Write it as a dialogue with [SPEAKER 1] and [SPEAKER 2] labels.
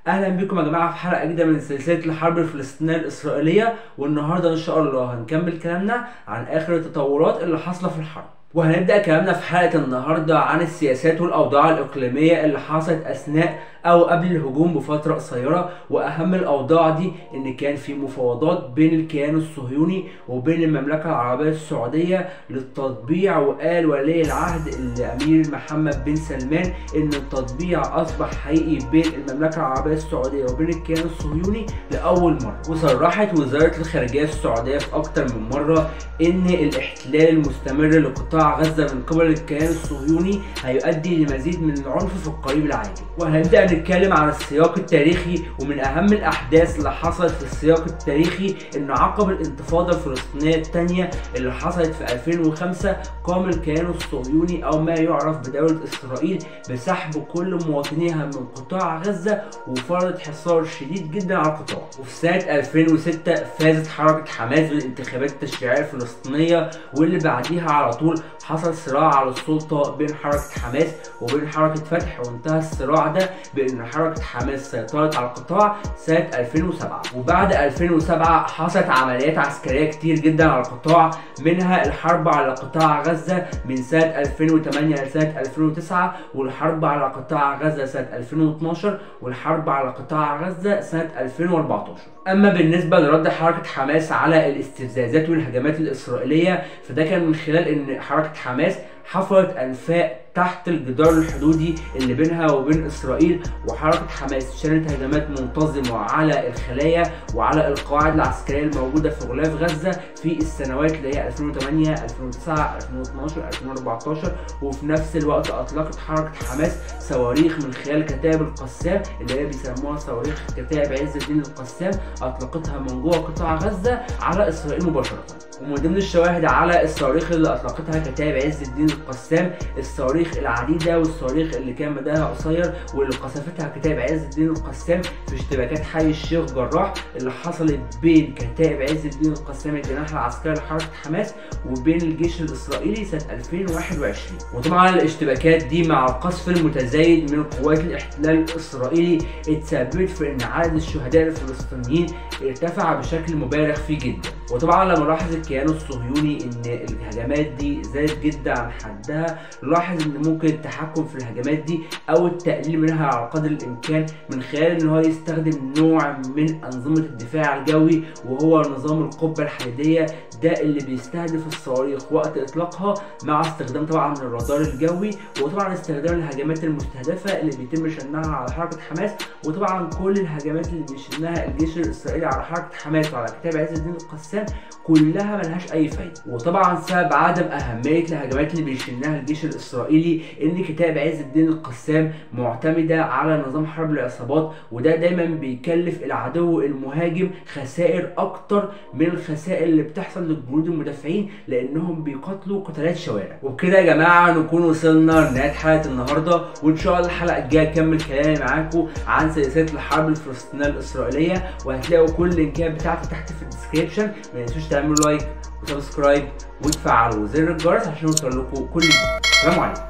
[SPEAKER 1] اهلا بكم يا جماعه في حلقه جديده من سلسله الحرب الفلسطينيه الاسرائيليه والنهارده ان شاء الله هنكمل كلامنا عن اخر التطورات اللي حاصله في الحرب وهنبدا كلامنا في حلقه النهارده عن السياسات والاوضاع الاقليميه اللي حصلت اثناء او قبل الهجوم بفتره قصيره واهم الاوضاع دي ان كان في مفاوضات بين الكيان الصهيوني وبين المملكه العربيه السعوديه للتطبيع وقال ولي العهد الامير محمد بن سلمان ان التطبيع اصبح حقيقي بين المملكه العربيه السعوديه وبين الكيان الصهيوني لاول مره وصرحت وزاره الخارجيه السعوديه في اكتر من مره ان الاحتلال المستمر لقطاع غزه من قبل الكيان الصهيوني هيؤدي لمزيد من العنف في القريب العاجل وهنبدا نتكلم عن السياق التاريخي ومن اهم الاحداث اللي حصلت في السياق التاريخي انه عقب الانتفاضه الفلسطينيه الثانيه اللي حصلت في 2005 قام الكيان الصهيوني او ما يعرف بدوله اسرائيل بسحب كل مواطنيها من قطاع غزه وفرض حصار شديد جدا على القطاع وفي سنه 2006 فازت حركه حماس بالانتخابات التشريعيه الفلسطينيه واللي بعديها على طول حصل صراع على السلطه بين حركه حماس وبين حركه فتح وانتهى الصراع ده بان حركه حماس سيطرت على القطاع سنه 2007 وبعد 2007 حصلت عمليات عسكريه كتير جدا على القطاع منها الحرب على قطاع غزه من سنه 2008 لسنه 2009 والحرب على قطاع غزه سنه 2012 والحرب على قطاع غزه سنه 2014 اما بالنسبه لرد حركه حماس على الاستفزازات والهجمات الاسرائيليه فده كان من خلال ان حركه حماس حفرت انفاق تحت الجدار الحدودي اللي بينها وبين اسرائيل وحركه حماس شنت هجمات منتظمه على الخلايا وعلى القواعد العسكريه الموجوده في غلاف غزه في السنوات اللي هي 2008 2009 2012 2014 وفي نفس الوقت اطلقت حركه حماس صواريخ من خلال كتائب القسام اللي هي بيسموها صواريخ كتائب عز الدين القسام اطلقتها من جوه قطاع غزه على اسرائيل مباشره ومن ضمن الشواهد على الصواريخ اللي اطلقتها كتائب عز الدين القسام الصواريخ العديده والصواريخ اللي كان مداها قصير واللي قصفتها كتائب عز الدين القسام في اشتباكات حي الشيخ جراح اللي حصلت بين كتائب عز الدين القسام الجناح العسكري لحركه حماس وبين الجيش الاسرائيلي سنه 2021 وطبعا الاشتباكات دي مع القصف المتزايد من قوات الاحتلال الاسرائيلي اتسببت في ان عدد الشهداء الفلسطينيين ارتفع بشكل مبالغ فيه جدا وطبعا لما لاحظ الكيان الصهيوني ان الهجمات دي زادت جدا عن حدها لاحظ ان ممكن التحكم في الهجمات دي او التقليل منها على قدر الامكان من خلال ان هو يستخدم نوع من انظمه الدفاع الجوي وهو نظام القبه الحديديه ده اللي بيستهدف الصواريخ وقت اطلاقها مع استخدام طبعا الرادار الجوي وطبعا استخدام الهجمات المستهدفه اللي بيتم شنها على حركه حماس وطبعا كل الهجمات اللي بيشنها الجيش الاسرائيلي على حركه حماس وعلى كتاب عز الدين القسام كلها ملهاش اي فايده وطبعا سبب عدم اهميه الهجمات اللي بيشنها الجيش الاسرائيلي ان كتاب عز الدين القسام معتمده على نظام حرب العصابات وده دايما بيكلف العدو المهاجم خسائر اكتر من الخسائر اللي بتحصل للجنود المدافعين لانهم بيقاتلوا قتالات شوارع وبكده يا جماعه نكون وصلنا لنهايه حلقه النهارده وان شاء الله الحلقه الجايه اكمل كلامي معاكم عن سلسله الحرب الفلسطينيه الاسرائيليه وهتلاقوا كل اللينكات بتاعتي تحت في الديسكريبشن ما تنسوش تعملوا لايك وسبسكرايب وتفعلوا زر الجرس عشان يوصل لكم كل جديد سلام عليكم